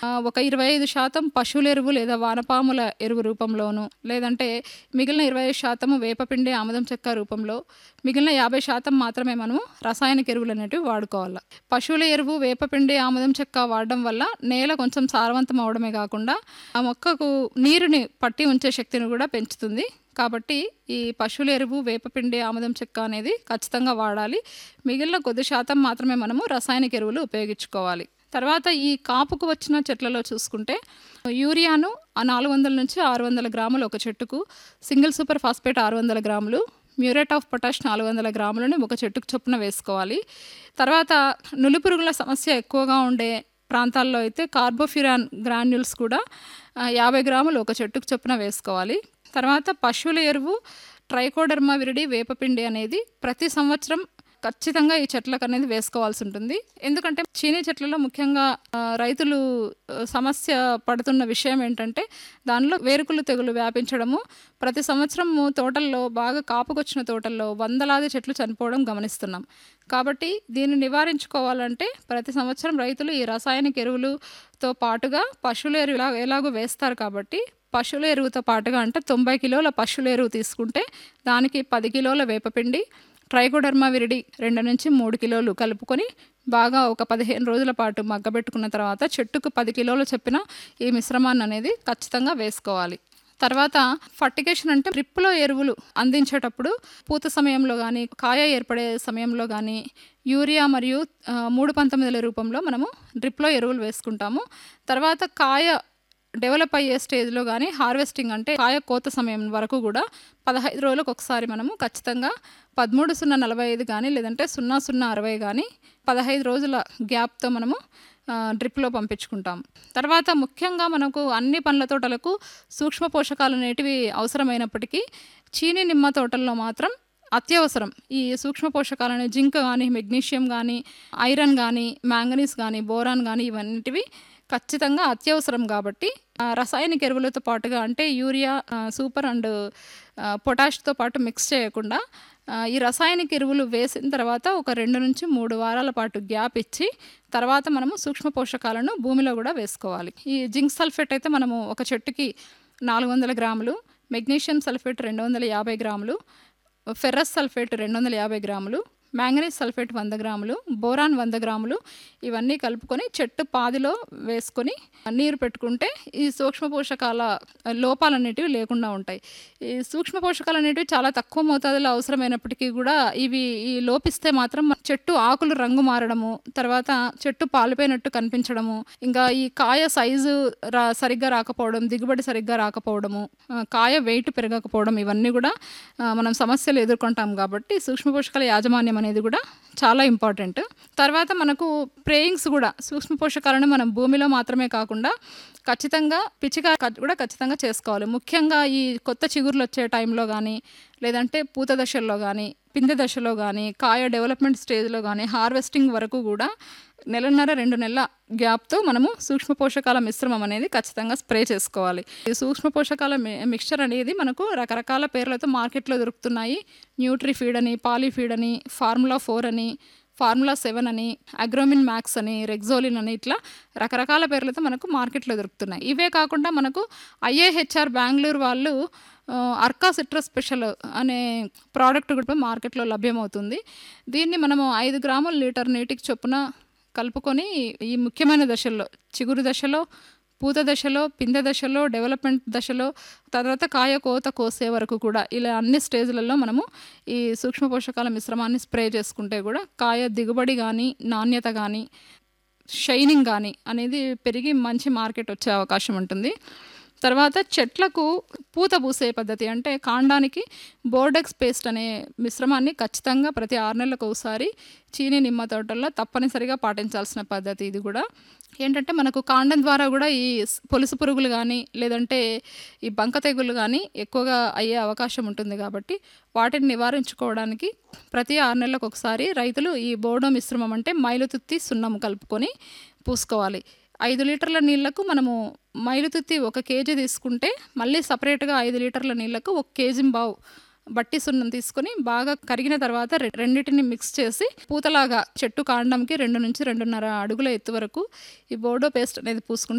ఆ, ఒక ఇరవై ఐదు శాతం పశువుల ఎరువు లేదా వానపాముల ఎరువు రూపంలోను లేదంటే మిగిలిన ఇరవై ఐదు శాతము వేపపిండి ఆముదం చెక్క రూపంలో మిగిలిన యాభై శాతం మాత్రమే మనము రసాయనిక ఎరువులు అనేటివి వాడుకోవాలి పశువుల ఎరువు వేపపిండి ఆముదం చెక్క వాడడం వల్ల నేల కొంచెం సారవంతం అవడమే కాకుండా ఆ మొక్కకు నీరుని పట్టి ఉంచే శక్తిని కూడా పెంచుతుంది కాబట్టి ఈ పశువుల ఎరువు వేపపిండి ఆముదం చెక్క అనేది ఖచ్చితంగా వాడాలి మిగిలిన కొద్ది శాతం మాత్రమే మనము రసాయనిక ఎరువులు ఉపయోగించుకోవాలి తర్వాత ఈ కాపుకు వచ్చిన చెట్లలో చూసుకుంటే యూరియాను ఆ నాలుగు వందల నుంచి ఆరు వందల గ్రాములు ఒక చెట్టుకు సింగిల్ సూపర్ ఫాస్ఫేట్ ఆరు వందల గ్రాములు మ్యూరేట్ ఆఫ్ పొటాష్ నాలుగు వందల గ్రాములను ఒక చెట్టుకు చొప్పున వేసుకోవాలి తర్వాత నులిపురుగుల సమస్య ఎక్కువగా ఉండే ప్రాంతాల్లో అయితే కార్బోఫ్యూరాన్ గ్రాన్యూల్స్ కూడా ఆ, యాభై గ్రాములు ఒక చెట్టుకు చొప్పున వేసుకోవాలి తర్వాత పశువుల ఎరువు ట్రైకోడర్మా విరిడి వేపపిండి అనేది ప్రతి సంవత్సరం ఖచ్చితంగా ఈ చెట్లకు అనేది వేసుకోవాల్సి ఉంటుంది ఎందుకంటే చీనీ చెట్లలో ముఖ్యంగా ఆ, రైతులు ఆ, సమస్య పడుతున్న విషయం ఏంటంటే దానిలో వేరుకులు తెగులు వ్యాపించడము ప్రతి సంవత్సరము తోటల్లో బాగా కాపుకొచ్చిన తోటల్లో వందలాది చెట్లు చనిపోవడం గమనిస్తున్నాం కాబట్టి దీన్ని నివారించుకోవాలంటే ప్రతి సంవత్సరం రైతులు ఈ రాసాయనిక ఎరువులతో పాటుగా పశువుల ఎరువు ఎలా- ఎలాగో వేస్తారు కాబట్టి పశువుల ఎరువుతో పాటుగా అంటే తొంభై కిలోల పశువుల ఎరువు తీసుకుంటే దానికి పది కిలోల వేపపిండి ట్రైకోడర్మా విరిడి రెండు నుంచి మూడు కిలోలు కలుపుకొని బాగా ఒక పదిహేను రోజుల పాటు మగ్గబెట్టుకున్న తర్వాత చెట్టుకు పది కిలోలు చెప్పిన ఈ మిశ్రమాన్ని అనేది ఖచ్చితంగా వేసుకోవాలి తర్వాత ఫర్టిగేషన్ అంటే డ్రిప్లో ఎరువులు అందించేటప్పుడు పూత సమయంలో కానీ కాయ ఏర్పడే సమయంలో కానీ యూరియా మరియు ఆ, మూడు పంతొమ్మిదిల రూపంలో మనము డ్రిప్లో ఎరువులు వేసుకుంటాము తర్వాత కాయ డెవలప్ అయ్యే స్టేజ్లో కానీ హార్వెస్టింగ్ అంటే కాయ కోత సమయం వరకు కూడా పదహైదు రోజులకు ఒకసారి మనము ఖచ్చితంగా పదమూడు సున్నా నలభై ఐదు కానీ లేదంటే సున్నా సున్నా అరవై కానీ పదహైదు రోజుల గ్యాప్తో మనము ఆ, డ్రిప్లో పంపించుకుంటాం తర్వాత ముఖ్యంగా మనకు అన్ని పండ్ల తోటలకు సూక్ష్మ పోషకాలు అనేటివి అవసరమైనప్పటికీ చీనీ నిమ్మ తోటల్లో మాత్రం అత్యవసరం ఈ సూక్ష్మ పోషకాలని జింక్ కానీ మెగ్నీషియం కానీ ఐరన్ కానీ మ్యాంగనీస్ కానీ బోరాన్ కానీ ఇవన్నిటివి ఖచ్చితంగా అత్యవసరం కాబట్టి ఆ, రసాయనిక ఎరువులతో పాటుగా అంటే యూరియా ఆ, సూపర్ అండ్ ఆ, పొటాష్తో పాటు మిక్స్ చేయకుండా ఆ, ఈ రసాయనిక ఎరువులు వేసిన తర్వాత ఒక రెండు నుంచి మూడు వారాల పాటు గ్యాప్ ఇచ్చి తర్వాత మనము సూక్ష్మ పోషకాలను భూమిలో కూడా వేసుకోవాలి ఈ జింక్ సల్ఫేట్ అయితే మనము ఒక చెట్టుకి నాలుగు వందల గ్రాములు మెగ్నీషియం సల్ఫేట్ రెండు వందల యాభై గ్రాములు ఫెర్రస్ సల్ఫేట్ రెండు వందల యాభై గ్రాములు మ్యాంగనీస్ సల్ఫేట్ వంద గ్రాములు బోరాన్ వంద గ్రాములు ఇవన్నీ కలుపుకొని చెట్టు పాదిలో వేసుకొని నీరు పెట్టుకుంటే ఈ సూక్ష్మ పోషకాల లోపాలు అనేటివి లేకుండా ఉంటాయి ఈ సూక్ష్మ పోషకాలు అనేటివి చాలా తక్కువ మోతాదులో అవసరమైనప్పటికీ కూడా ఇవి ఈ లోపిస్తే మాత్రం మన చెట్టు ఆకులు రంగు మారడము తర్వాత చెట్టు పాలిపోయినట్టు కనిపించడము ఇంకా ఈ కాయ సైజు రా సరిగ్గా రాకపోవడం దిగుబడి సరిగ్గా రాకపోవడము ఆ, కాయ వెయిట్ పెరగకపోవడం ఇవన్నీ కూడా ఆ, మనం సమస్యలు ఎదుర్కొంటాం కాబట్టి సూక్ష్మ పోషకాల యాజమాన్యం అనేది కూడా చాలా ఇంపార్టెంట్ తర్వాత మనకు ప్రేయింగ్స్ కూడా సూక్ష్మ పోషకాలను మనం భూమిలో మాత్రమే కాకుండా ఖచ్చితంగా పిచ్చిక కూడా ఖచ్చితంగా చేసుకోవాలి ముఖ్యంగా ఈ కొత్త చిగుర్లు వచ్చే టైంలో కానీ లేదంటే పూత దశల్లో కానీ పిందె దశలో కానీ కాయ డెవలప్మెంట్ స్టేజ్లో కానీ హార్వెస్టింగ్ వరకు కూడా నెలన్నర రెండు నెలల గ్యాప్తో మనము సూక్ష్మ పోషకాల మిశ్రమం అనేది ఖచ్చితంగా స్ప్రే చేసుకోవాలి ఈ సూక్ష్మ పోషకాల మి- మిక్చర్ అనేది మనకు రకరకాల పేర్లతో మార్కెట్లో దొరుకుతున్నాయి న్యూట్రీ ఫీడ్ అని పాలీఫీడ్ అని ఫార్ములా ఫోర్ అని ఫార్ములా సెవెన్ అని అగ్రోమిన్ మ్యాక్స్ అని రెగ్జోలిన్ అని ఇట్లా రకరకాల పేర్లతో మనకు మార్కెట్లో దొరుకుతున్నాయి ఇవే కాకుండా మనకు ఐఏహెచ్ఆర్ బెంగళూరు వాళ్ళు ఆ, అర్కా సిట్రస్ స్పెషల్ అనే ప్రోడక్ట్ కూడా మార్కెట్లో లభ్యమవుతుంది దీన్ని మనము ఐదు గ్రాముల లీటర్ నీటికి చొప్పున కలుపుకొని ఈ ముఖ్యమైన దశల్లో చిగురు దశలో పూత దశలో పిందె దశలో డెవలప్మెంట్ దశలో తర్వాత కాయ కోత కోసే వరకు కూడా ఇలా అన్ని స్టేజ్లలో మనము ఈ సూక్ష్మ పోషకాల మిశ్రమాన్ని స్ప్రే చేసుకుంటే కూడా కాయ దిగుబడి కానీ నాణ్యత కానీ షైనింగ్ కానీ అనేది పెరిగి మంచి మార్కెట్ వచ్చే అవకాశం ఉంటుంది తర్వాత చెట్లకు పూత పూసే పద్ధతి అంటే కాండానికి బోర్డెక్స్ పేస్ట్ అనే మిశ్రమాన్ని ఖచ్చితంగా ప్రతి ఆరు నెలలకు ఒకసారి చీనీ నిమ్మ తోటల్లో తప్పనిసరిగా పాటించాల్సిన పద్ధతి ఇది కూడా ఏంటంటే మనకు కాండం ద్వారా కూడా ఈ స్- పొలుసు పురుగులు కానీ లేదంటే ఈ బంక తెగులు కానీ ఎక్కువగా అయ్యే అవకాశం ఉంటుంది కాబట్టి వాటిని నివారించుకోవడానికి ప్రతి ఆరు నెలలకు ఒకసారి రైతులు ఈ బోర్డో మిశ్రమం అంటే మైలుతుత్తి సున్నం కలుపుకొని పూసుకోవాలి ఐదు లీటర్ల నీళ్లకు మనము మైలుతుత్తి ఒక కేజీ తీసుకుంటే మళ్ళీ సపరేట్గా ఐదు లీటర్ల నీళ్లకు ఒక కేజీ బావు బట్టి సున్నం తీసుకొని బాగా కరిగిన తర్వాత రె- రెండిటిని మిక్స్ చేసి పూతలాగా చెట్టు కాండంకి రెండు నుంచి రెండున్నర అడుగుల ఎత్తు వరకు ఈ బోర్డో పేస్ట్ అనేది పూసుకుంటే